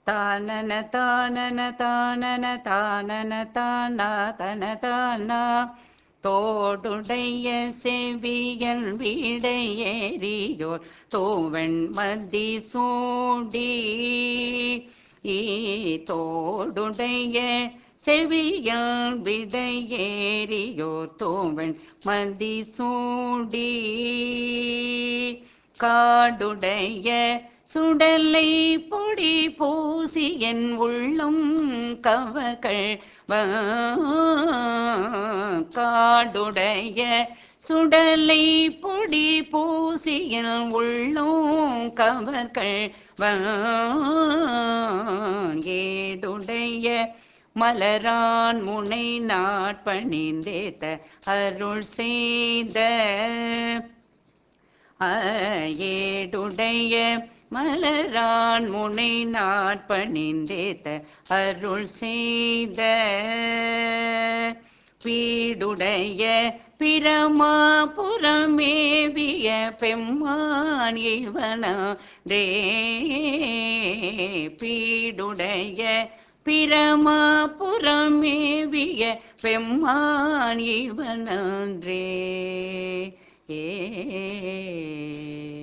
தானன தானன தானன தானன தானா தன தானா தோடுடைய செவியல் வீடையேறியோர் தோவன் மதி சூடி தோடுடைய செவியால் விடையேறியோர் தோவன் மதி சூடி காடுடைய சுடலை பொடி பூசி என் உள்ளம் கவகள் காடுடைய சுடலை பொடி பூசியில் உள்ளம் கவர்கள் ஏடுடைய மலரான் முனை நாட்பணிந்தேத்த அருள் செய்த ஏடுடைய மலரான் முனை நாட்பணிந்தேத்த அருள் செய்த பீடுடைய பிரமாபுரமேவிய பெம்மான் இவனே பீடுடைய பிரமாபுரமேவிய பெம்மான் இவனன்றே ஏ